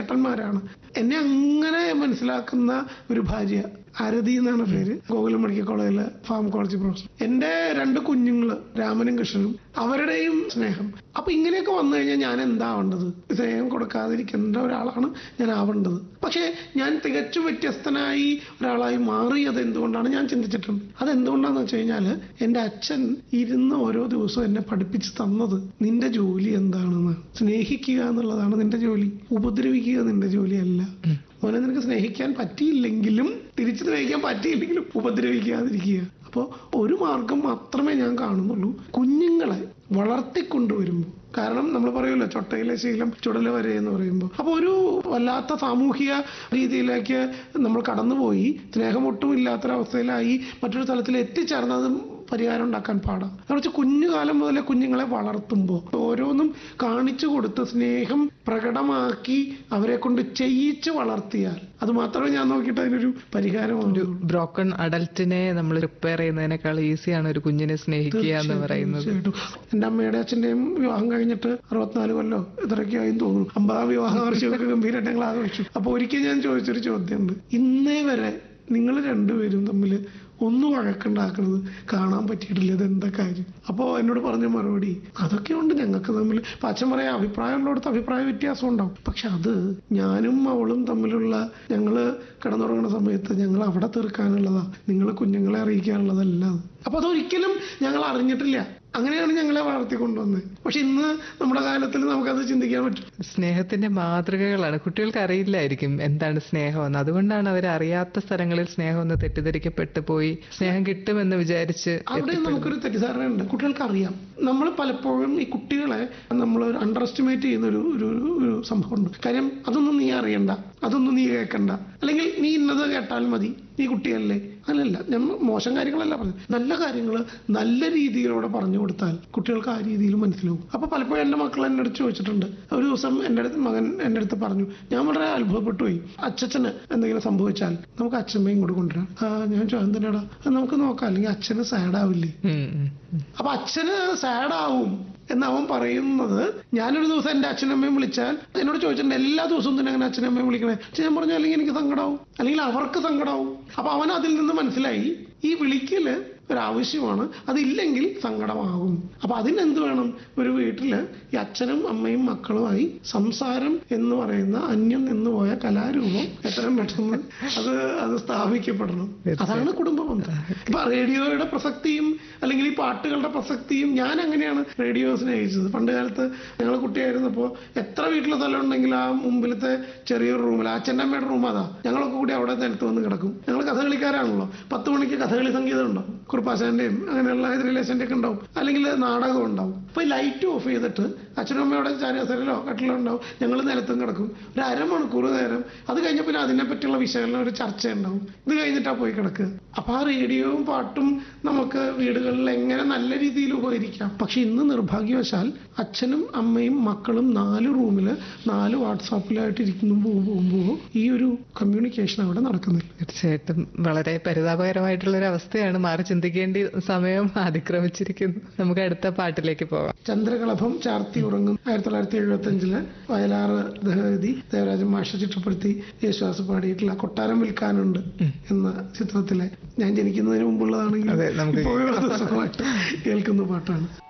ചേട്ടന്മാരാണ് എന്നെ അങ്ങനെ മനസ്സിലാക്കുന്ന ഒരു ഭാര്യ അരതി എന്നാണ് പേര് ഗോകുലം മെഡിക്കൽ കോളേജിലെ ഫാർമക്കോളജി പ്രൊഫസർ എന്റെ രണ്ട് കുഞ്ഞുങ്ങള് രാമനും കൃഷ്ണനും അവരുടെയും സ്നേഹം അപ്പൊ ഇങ്ങനെയൊക്കെ വന്നു കഴിഞ്ഞാൽ ഞാൻ എന്താ ആവേണ്ടത് സ്നേഹം കൊടുക്കാതിരിക്കേണ്ട ഒരാളാണ് ഞാൻ ആവേണ്ടത് പക്ഷേ ഞാൻ തികച്ചും വ്യത്യസ്തനായി ഒരാളായി മാറിയത് എന്തുകൊണ്ടാണ് ഞാൻ ചിന്തിച്ചിട്ടുണ്ട് അതെന്തുകൊണ്ടാന്ന് വെച്ച് കഴിഞ്ഞാൽ എന്റെ അച്ഛൻ ഇരുന്ന് ഓരോ ദിവസവും എന്നെ പഠിപ്പിച്ച് തന്നത് നിന്റെ ജോലി എന്താണെന്ന് സ്നേഹിക്കുക എന്നുള്ളതാണ് നിന്റെ ജോലി ഉപദ്രവിക്കുക നിന്റെ ജോലിയല്ല മോനെ നിനക്ക് സ്നേഹിക്കാൻ പറ്റിയില്ലെങ്കിലും തിരിച്ചു സ്നേഹിക്കാൻ പറ്റിയില്ലെങ്കിലും ഉപദ്രവിക്കാതിരിക്കുക അപ്പോൾ ഒരു മാർഗം മാത്രമേ ഞാൻ കാണുന്നുള്ളൂ കുഞ്ഞുങ്ങളെ വളർത്തിക്കൊണ്ടുവരുമ്പോൾ കാരണം നമ്മൾ പറയുമല്ലോ ചൊട്ടയിലെ ശീലം ചുടല വരെ എന്ന് പറയുമ്പോൾ അപ്പോൾ ഒരു വല്ലാത്ത സാമൂഹിക രീതിയിലേക്ക് നമ്മൾ കടന്നുപോയി സ്നേഹമൊട്ടും ഇല്ലാത്തൊരവസ്ഥയിലായി മറ്റൊരു തലത്തിൽ എത്തിച്ചേർന്നത് പരിഹാരം ഉണ്ടാക്കാൻ പാടാം എന്ന് കുഞ്ഞുകാലം മുതലേ കുഞ്ഞുങ്ങളെ വളർത്തുമ്പോൾ ഓരോന്നും കാണിച്ചു കൊടുത്ത് സ്നേഹം പ്രകടമാക്കി അവരെ കൊണ്ട് ചെയ്യിച്ച് വളർത്തിയാൽ അത് മാത്രമേ ഞാൻ നോക്കിയിട്ട് അതിനൊരു പരിഹാരമുള്ളൂ ബ്രോക്കൺ അഡൽറ്റിനെ നമ്മൾ റിപ്പയർ ചെയ്യുന്നതിനേക്കാൾ ഈസിയാണ് ഒരു കുഞ്ഞിനെ സ്നേഹിക്കുക എന്ന് പറയുന്നത് തീർച്ചയായിട്ടും എന്റെ അമ്മയുടെ അച്ഛന്റെയും വിവാഹം കഴിഞ്ഞിട്ട് അറുപത്തിനാല് കൊല്ലോ ഇത്രയൊക്കെയായി തോന്നുന്നു അമ്പതാം വിവാഹ വാർഷികമൊക്കെ ഗംഭീരമായിട്ട് ഞങ്ങൾ ആഘോഷിച്ചു അപ്പൊ ഒരിക്കൽ ഞാൻ ചോദിച്ചൊരു ചോദ്യമുണ്ട് ഇന്നേ വരെ നിങ്ങൾ രണ്ടുപേരും തമ്മിൽ ഒന്നും വഴക്കുണ്ടാക്കുന്നത് കാണാൻ പറ്റിയിട്ടില്ല ഇത് എന്താ കാര്യം അപ്പോൾ എന്നോട് പറഞ്ഞ മറുപടി അതൊക്കെ ഉണ്ട് ഞങ്ങൾക്ക് തമ്മിൽ ഇപ്പൊ അച്ഛൻ പറയാം അഭിപ്രായമുള്ളിടത്ത് അഭിപ്രായ വ്യത്യാസം ഉണ്ടാവും പക്ഷെ അത് ഞാനും അവളും തമ്മിലുള്ള ഞങ്ങള് കിടന്നുറങ്ങുന്ന സമയത്ത് ഞങ്ങൾ അവിടെ തീർക്കാനുള്ളതാ നിങ്ങൾ കുഞ്ഞുങ്ങളെ അറിയിക്കാനുള്ളതല്ല അത് അപ്പൊ അതൊരിക്കലും ഞങ്ങൾ അറിഞ്ഞിട്ടില്ല അങ്ങനെയാണ് ഞങ്ങളെ വളർത്തിക്കൊണ്ടുവന്നത് പക്ഷെ ഇന്ന് നമ്മുടെ കാലത്തിൽ നമുക്കത് ചിന്തിക്കാൻ പറ്റും സ്നേഹത്തിന്റെ മാതൃകകളാണ് കുട്ടികൾക്ക് അറിയില്ലായിരിക്കും എന്താണ് സ്നേഹമെന്ന് അതുകൊണ്ടാണ് അവർ അറിയാത്ത സ്ഥലങ്ങളിൽ സ്നേഹം ഒന്ന് തെറ്റിദ്ധരിക്കപ്പെട്ടു പോയി സ്നേഹം കിട്ടുമെന്ന് വിചാരിച്ച് അവിടെ നമുക്കൊരു തെറ്റിദ്ധാരണയുണ്ട് കുട്ടികൾക്ക് അറിയാം നമ്മൾ പലപ്പോഴും ഈ കുട്ടികളെ നമ്മൾ അണ്ടർ എസ്റ്റിമേറ്റ് ചെയ്യുന്ന ഒരു ഒരു ഒരു സംഭവമുണ്ട് കാര്യം അതൊന്നും നീ അറിയണ്ട അതൊന്നും നീ കേൾക്കണ്ട അല്ലെങ്കിൽ നീ ഇന്നത് കേട്ടാൽ മതി നീ കുട്ടിയല്ലേ അല്ലല്ല ഞാൻ മോശം കാര്യങ്ങളല്ല പറഞ്ഞത് നല്ല കാര്യങ്ങൾ നല്ല രീതിയിലൂടെ പറഞ്ഞു കൊടുത്താൽ കുട്ടികൾക്ക് ആ രീതിയിൽ മനസ്സിലാവും അപ്പൊ പലപ്പോഴും എൻ്റെ മക്കൾ എൻ്റെ അടുത്ത് ചോദിച്ചിട്ടുണ്ട് ഒരു ദിവസം എൻ്റെ അടുത്ത് മകൻ എൻ്റെ അടുത്ത് പറഞ്ഞു ഞാൻ വളരെ അത്ഭുതപ്പെട്ടു പോയി അച്ഛന് എന്തെങ്കിലും സംഭവിച്ചാൽ നമുക്ക് അച്ഛമ്മയും ഇങ്ങോട്ട് കൊണ്ടുവരാം ആ, ഞാൻ ചോദിച്ചു എന്തിനാടാ "അത് നമുക്ക് നോക്കാം അല്ലെങ്കിൽ അച്ഛന് സാഡ് ആവില്ലേ ഉം, ഉം, ഉം. അപ്പൊ അച്ഛന് സാഡ് ആവും എന്ന് അവൻ പറയുന്നത് ഞാനൊരു ദിവസം എന്റെ അച്ഛനമ്മയും വിളിച്ചാൽ എന്നോട് ചോദിച്ചിട്ടുണ്ട് എല്ലാ ദിവസവും തന്നെ അങ്ങനെ അച്ഛനമ്മയും വിളിക്കണേ പക്ഷെ ഞാൻ പറഞ്ഞു അല്ലെങ്കിൽ എനിക്ക് സങ്കടാവും അല്ലെങ്കിൽ അവർക്ക് സങ്കടാവും അപ്പൊ അവൻ അതിൽ നിന്ന് മനസ്സിലായി ഈ വിളിക്കല് ഒരാവശ്യമാണ് അതില്ലെങ്കിൽ സങ്കടമാകും അപ്പൊ അതിനെന്ത് വേണം ഒരു വീട്ടില് ഈ അച്ഛനും അമ്മയും മക്കളുമായി സംസാരം എന്ന് പറയുന്ന അന്യം നിന്ന് പോയ കലാരൂപം എത്രയും പെട്ടെന്ന് അത് അത് സ്ഥാപിക്കപ്പെടണം അതാണ് കുടുംബ ബന്ധം ഇപ്പൊ റേഡിയോയുടെ പ്രസക്തിയും അല്ലെങ്കിൽ ഈ പാട്ടുകളുടെ പ്രസക്തിയും ഞാൻ അങ്ങനെയാണ് റേഡിയോ സ്നേഹിച്ചത് പണ്ട് കാലത്ത് ഞങ്ങൾ കുട്ടിയായിരുന്നപ്പോൾ എത്ര വീട്ടിലെ സ്ഥലം ഉണ്ടെങ്കിൽ ആ മുമ്പിലത്തെ ചെറിയൊരു റൂമിൽ അച്ഛൻ്റെ അമ്മയുടെ റൂം അതാ ഞങ്ങളൊക്കെ കൂടി അവിടെ നിലത്ത് വന്ന് കിടക്കും ഞങ്ങൾ കഥകളിക്കാരാണല്ലോ പത്ത് മണിക്ക് കഥകളി സംഗീതം ഉണ്ടാവും കുറുപ്പാശാന്റെയും അങ്ങനെയുള്ള റിലേഷൻ്റെ ഒക്കെ ഉണ്ടാവും അല്ലെങ്കിൽ നാടകം ഉണ്ടാവും അപ്പൊ ഈ ലൈറ്റ് ഓഫ് ചെയ്തിട്ട് അച്ഛനും അമ്മയുടെ ചാരിയാസരലോ കട്ടിലോ ഉണ്ടാവും ഞങ്ങൾ നിലത്തും കിടക്കും ഒരു അരമണിക്കൂർ നേരം അത് കഴിഞ്ഞ പിന്നെ അതിനെ പറ്റിയുള്ള വിശകലനം ഒരു ചർച്ച ഉണ്ടാവും ഇത് കഴിഞ്ഞിട്ടാ പോയി കിടക്കുക അപ്പൊ ആ റേഡിയോയും പാട്ടും നമുക്ക് വീടുകളിൽ എങ്ങനെ നല്ല രീതിയിൽ ഉപകരിക്കാം പക്ഷെ ഇന്ന് നിർഭാഗ്യവശാൽ അച്ഛനും അമ്മയും മക്കളും നാല് റൂമിൽ നാല് വാട്സാപ്പിലായിട്ട് ഇരിക്കുന്നു പോകുമ്പോൾ ഈ ഒരു കമ്മ്യൂണിക്കേഷൻ അവിടെ നടക്കുന്നില്ല തീർച്ചയായിട്ടും വളരെ പരിതാപകരമായിട്ടുള്ള ഒരു അവസ്ഥയാണ് മാറി ചിന്തിക്കേണ്ട സമയം അതിക്രമിച്ചിരിക്കുന്നു നമുക്ക് അടുത്ത പാട്ടിലേക്ക് പോകാം ചന്ദ്രകളഭം ചാർത്തി ഉറങ്ങും ആയിരത്തി തൊള്ളായിരത്തി എഴുപത്തി അഞ്ചില് വയലാറ് ദഹതി ദേവരാജൻ മാഷ ചിട്ടപ്പെടുത്തി യേശുദാസ് പാടിയിട്ടുള്ള കൊട്ടാരം വിൽക്കാനുണ്ട് എന്ന ചിത്രത്തിലെ ഞാൻ ജനിക്കുന്നതിന് മുമ്പുള്ളതാണെങ്കിൽ അതെ, നമുക്ക് ഇപ്പോഴും അത് സുഖമായിട്ട് കേൾക്കുന്ന പാട്ടാണ്